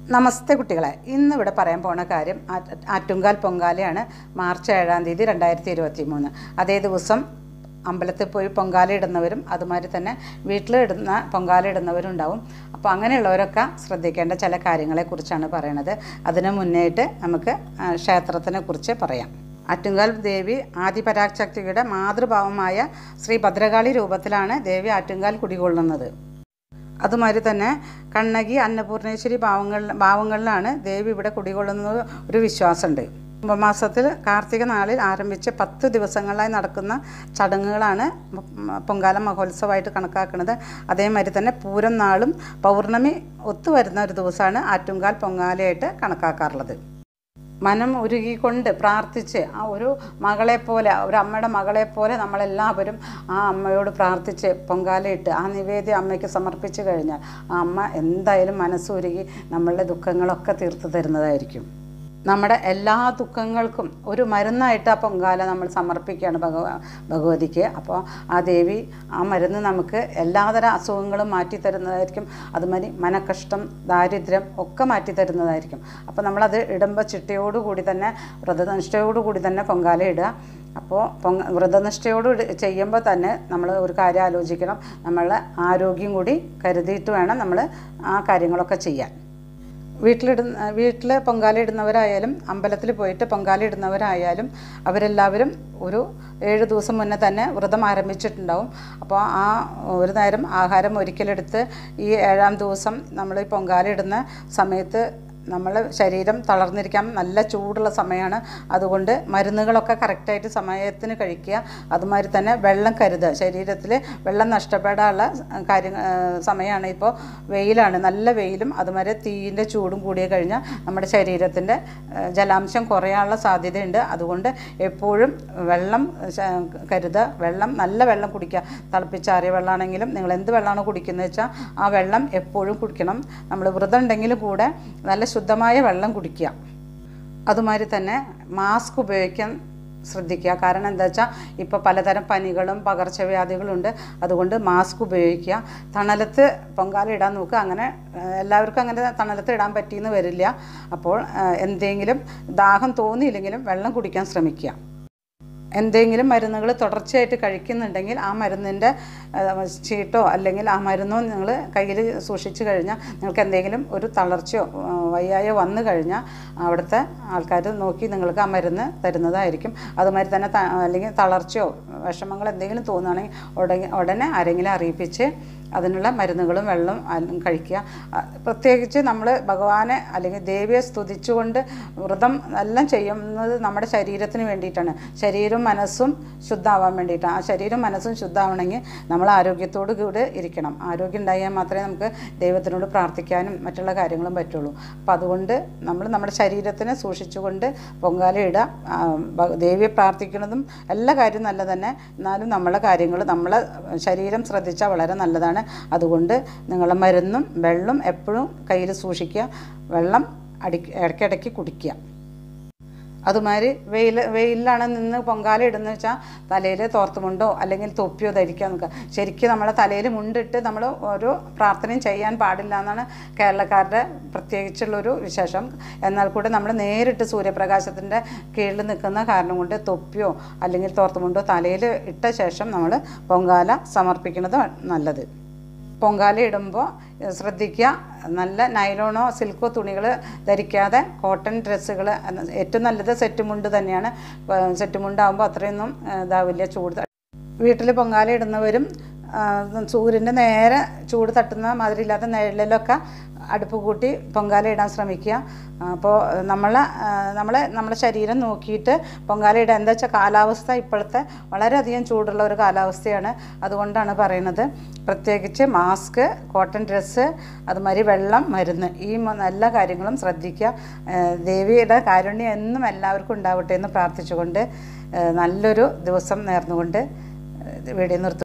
നമസ്തേ കുട്ടികളെ ഇന്ന് ഇവിടെ പറയാൻ പോണ കാര്യം ആറ്റ് ആറ്റുങ്കാൽ പൊങ്കാലയാണ് മാർച്ച് ഏഴാം തീയതി രണ്ടായിരത്തി ഇരുപത്തി മൂന്ന് അതേ ദിവസം അമ്പലത്തിൽ പോയി പൊങ്കാല ഇടുന്നവരും അതുമാതിരി തന്നെ വീട്ടിൽ ഇടുന്ന പൊങ്കാല ഇടുന്നവരും ഉണ്ടാവും അപ്പോൾ അങ്ങനെയുള്ളവരൊക്കെ ശ്രദ്ധിക്കേണ്ട ചില കാര്യങ്ങളെക്കുറിച്ചാണ് പറയണത് അതിന് മുന്നേയിട്ട് നമുക്ക് ആ, ക്ഷേത്രത്തിനെ കുറിച്ച് പറയാം ആറ്റുങ്കാൽ ദേവി ആദിപരാശക്തിയുടെ മാതൃഭാവമായ ശ്രീ ഭദ്രകാളി രൂപത്തിലാണ് ദേവി ആറ്റുങ്കാൽ കുടികൊള്ളുന്നത് അതുമാതിരി തന്നെ കണ്ണകി അന്നപൂർണേശ്വരി ഭാവങ്ങളിൽ ഭാവങ്ങളിലാണ് ദേവി ഇവിടെ കുടികൊള്ളുന്നത് ഒരു വിശ്വാസമുണ്ട് കുംഭമാസത്തിൽ കാർത്തിക നാളിൽ ആരംഭിച്ച് പത്ത് ദിവസങ്ങളായി നടക്കുന്ന ചടങ്ങുകളാണ് മ- പൊങ്കാല മഹോത്സവമായിട്ട് കണക്കാക്കുന്നത് അതേമാതിരി തന്നെ പൂരം നാളും പൗർണമി ഒത്തുവരുന്ന ഒരു ദിവസമാണ് ആറ്റുങ്കാൽ പൊങ്കാലയായിട്ട് കണക്കാക്കാറുള്ളത് മനം ഉരുകിക്കൊണ്ട് പ്രാർത്ഥിച്ച് ആ ഒരു മകളെ പോലെ ഒരു അമ്മയുടെ മകളെ പോലെ നമ്മളെല്ലാവരും ആ അമ്മയോട് പ്രാർത്ഥിച്ച് പൊങ്കാലയിട്ട് ആ നിവേദ്യം അമ്മയ്ക്ക് സമർപ്പിച്ച് കഴിഞ്ഞാൽ ആ അമ്മ എന്തായാലും മനസ്സുരുകി നമ്മളുടെ ദുഃഖങ്ങളൊക്കെ തീർത്തു തരുന്നതായിരിക്കും നമ്മുടെ എല്ലാ ദുഃഖങ്ങൾക്കും ഒരു മരുന്നായിട്ട് ആ പൊങ്കാല നമ്മൾ സമർപ്പിക്കുകയാണ് ഭഗവ ഭഗവതിക്ക് അപ്പോൾ ആ ദേവി ആ മരുന്ന് നമുക്ക് എല്ലാതര അസുഖങ്ങളും മാറ്റി തരുന്നതായിരിക്കും അതുമാതിരി മനക്കഷ്ടം ദാരിദ്ര്യം ഒക്കെ മാറ്റി തരുന്നതായിരിക്കും അപ്പോൾ നമ്മളത് ഇടുമ്പോൾ ചിട്ടയോടുകൂടി തന്നെ വ്രതനിഷ്ഠയോടുകൂടി തന്നെ പൊങ്കാല ഇടുക അപ്പോൾ പൊങ്ക വ്രതനിഷ്ഠയോട് ചെയ്യുമ്പോൾ തന്നെ നമ്മൾ ഒരു കാര്യം ആലോചിക്കണം നമ്മളുടെ ആരോഗ്യം കൂടി കരുതിയിട്ട് വേണം നമ്മൾ ആ കാര്യങ്ങളൊക്കെ ചെയ്യാൻ വീട്ടിലിടുന്ന വീട്ടിൽ പൊങ്കാല ഇടുന്നവരായാലും അമ്പലത്തിൽ പോയിട്ട് പൊങ്കാല ഇടുന്നവരായാലും അവരെല്ലാവരും ഒരു ഏഴ് ദിവസം മുന്നേ തന്നെ വ്രതം ആരംഭിച്ചിട്ടുണ്ടാവും അപ്പോൾ ആ ഒരു നേരം ആഹാരം ഒരിക്കലെടുത്ത് ഈ ഏഴാം ദിവസം നമ്മൾ ഈ പൊങ്കാല ഇടുന്ന സമയത്ത് നമ്മളെ ശരീരം തളർന്നിരിക്കാൻ നല്ല ചൂടുള്ള സമയമാണ് അതുകൊണ്ട് മരുന്നുകളൊക്കെ കറക്റ്റായിട്ട് സമയത്തിന് കഴിക്കുക അതുമാതിരി തന്നെ വെള്ളം കരുതുക ശരീരത്തിൽ വെള്ളം നഷ്ടപ്പെടാനുള്ള കാര്യം സമയമാണ് ഇപ്പോൾ വെയിലാണ് നല്ല വെയിലും അതുമാതിരി തീയിൻ്റെ ചൂടും കൂടിയ കഴിഞ്ഞാൽ നമ്മുടെ ശരീരത്തിൻ്റെ ജലാംശം കുറയാനുള്ള സാധ്യതയുണ്ട് അതുകൊണ്ട് എപ്പോഴും വെള്ളം ശ- കരുതുക വെള്ളം നല്ല വെള്ളം കുടിക്കുക തിളപ്പിച്ചാറിയ വെള്ളമാണെങ്കിലും നിങ്ങൾ എന്ത് വെള്ളമാണോ കുടിക്കുന്നത് വെച്ചാൽ ആ വെള്ളം എപ്പോഴും കുടിക്കണം നമ്മൾ വ്രതം ഉണ്ടെങ്കിലും കൂടെ നല്ല ശുദ്ധമായ വെള്ളം കുടിക്കുക അതുമാതിരി തന്നെ മാസ്ക് ഉപയോഗിക്കാൻ ശ്രദ്ധിക്കുക കാരണം എന്താ വെച്ചാൽ ഇപ്പോൾ പലതരം പനികളും പകർച്ചവ്യാധികളുണ്ട് അതുകൊണ്ട് മാസ്ക് ഉപയോഗിക്കുക തണലത്ത് പൊങ്കാല ഇടാൻ നോക്കുക അങ്ങനെ ഏഹ്, എല്ലാവർക്കും അങ്ങനെ തണലത്ത് ഇടാൻ പറ്റിയെന്ന് വരില്ല അപ്പോൾ ഏഹ്, എന്തെങ്കിലും ദാഹം തോന്നിയില്ലെങ്കിലും വെള്ളം കുടിക്കാൻ ശ്രമിക്കുക എന്തെങ്കിലും മരുന്നുകൾ തുടർച്ചയായിട്ട് കഴിക്കുന്നുണ്ടെങ്കിൽ ആ മരുന്നിൻ്റെ ചീട്ടോ അല്ലെങ്കിൽ ആ മരുന്നോ നിങ്ങൾ കയ്യിൽ സൂക്ഷിച്ചു കഴിഞ്ഞാൽ നിങ്ങൾക്ക് എന്തെങ്കിലും ഒരു തളർച്ചയോ ആ, വയ്യായോ വന്നു കഴിഞ്ഞാൽ അവിടുത്തെ ആൾക്കാർ നോക്കി നിങ്ങൾക്ക് ആ മരുന്ന് തരുന്നതായിരിക്കും അതുമാതിരി തന്നെ ത- അല്ലെങ്കിൽ തളർച്ചയോ വിഷമങ്ങൾ എന്തെങ്കിലും തോന്നുകയാണെങ്കിൽ ഉടനെ ഉടനെ ആരെങ്കിലും അറിയിപ്പിച്ച് അതിനുള്ള മരുന്നുകളും വെള്ളം അല്ല- കഴിക്കുക ആ, പ്രത്യേകിച്ച് നമ്മൾ ഭഗവാനെ അല്ലെങ്കിൽ ദേവിയെ സ്തുതിച്ചുകൊണ്ട് വ്രതം എല്ലാം ചെയ്യുന്നത് നമ്മുടെ ശരീരത്തിന് വേണ്ടിയിട്ടാണ് ശരീരവും മനസ്സും ശുദ്ധമാവാൻ വേണ്ടിയിട്ടാണ് ആ ശരീരവും മനസ്സും ശുദ്ധമാവണമെങ്കിൽ നമ്മൾ ആരോഗ്യത്തോടു കൂടി ഇരിക്കണം ആരോഗ്യം ഉണ്ടായാൽ മാത്രമേ നമുക്ക് ദൈവത്തിനോട് പ്രാർത്ഥിക്കാനും മറ്റുള്ള കാര്യങ്ങളും പറ്റുള്ളൂ അപ്പോൾ അതുകൊണ്ട് നമ്മൾ നമ്മുടെ ശരീരത്തിനെ സൂക്ഷിച്ചുകൊണ്ട് പൊങ്കാല ഇടുക ആ, ഭ- ദേവിയെ പ്രാർത്ഥിക്കുന്നതും എല്ലാ കാര്യവും നല്ല തന്നെ എന്നാലും നമ്മളെ കാര്യങ്ങൾ നമ്മളെ ശരീരം ശ്രദ്ധിച്ചാൽ വളരെ നല്ലതാണ് അതുകൊണ്ട് നിങ്ങളെ മരുന്നും വെള്ളം എപ്പോഴും കയ്യിൽ സൂക്ഷിക്കുക വെള്ളം അടി ഇടയ്ക്കിടയ്ക്ക് കുടിക്കുക അതുമാതിരി വെയിൽ വെയിലാണ് നിന്ന് പൊങ്കാല ഇടുന്നത് വെച്ചാൽ തലയിൽ തോർത്തുമുണ്ടോ അല്ലെങ്കിൽ തൊപ്പിയോ ധരിക്കാൻ നോക്കുക ശരിക്കും നമ്മളെ തലയിൽ മുണ്ടിട്ട് നമ്മൾ ഓരോ പ്രാർത്ഥനയും ചെയ്യാൻ പാടില്ല എന്നാണ് കേരളക്കാരുടെ പ്രത്യേകിച്ചുള്ളൊരു വിശേഷം എന്നാൽ കൂടെ നമ്മൾ നേരിട്ട് സൂര്യപ്രകാശത്തിൻ്റെ കീഴിൽ നിൽക്കുന്ന കാരണം കൊണ്ട് തൊപ്പിയോ അല്ലെങ്കിൽ തോർത്തുമുണ്ടോ തലയിൽ ഇട്ട ശേഷം നമ്മൾ പൊങ്കാല സമർപ്പിക്കുന്നത് നല്ലത് പൊങ്കാല ഇടുമ്പോൾ ശ്രദ്ധിക്കുക നല്ല നൈലോണോ സിൽക്കോ തുണികൾ ധരിക്കാതെ കോട്ടൺ ഡ്രസ്സുകൾ ഏറ്റവും നല്ലത് സെറ്റ് മുണ്ട് തന്നെയാണ് സെറ്റ് മുണ്ടാകുമ്പോൾ അത്രയൊന്നും ഏഹ്, ഇതാവില്ല ചൂട് വീട്ടിൽ പൊങ്കാല ഇടുന്നവരും ആ, സൂര്യൻ്റെ നേരെ ചൂട് തട്ടുന്ന മാതിരി ഇല്ലാത്ത നിഴലിലൊക്കെ അടുപ്പ് കൂട്ടി പൊങ്കാല ഇടാൻ ശ്രമിക്കുക അപ്പോൾ നമ്മളെ ആ, നമ്മളെ നമ്മുടെ ശരീരം നോക്കിയിട്ട് പൊങ്കാല ഇടുക എന്താ വെച്ചാൽ കാലാവസ്ഥ ഇപ്പോഴത്തെ വളരെയധികം ചൂടുള്ള ഒരു കാലാവസ്ഥയാണ് അതുകൊണ്ടാണ് പറയുന്നത് പ്രത്യേകിച്ച് മാസ്ക് കോട്ടൺ ഡ്രസ്സ് അതുമാതിരി വെള്ളം മരുന്ന് ഈ മ- എല്ലാ കാര്യങ്ങളും ശ്രദ്ധിക്കുക ഏഹ് ദേവിയുടെ കാരുണ്യം എന്നും എല്ലാവർക്കും ഉണ്ടാവട്ടെ എന്ന് പ്രാർത്ഥിച്ചുകൊണ്ട് ഏഹ് നല്ലൊരു ദിവസം നേർന്നുകൊണ്ട് ഏഹ് വീഡിയോ നിർത്തുന്നു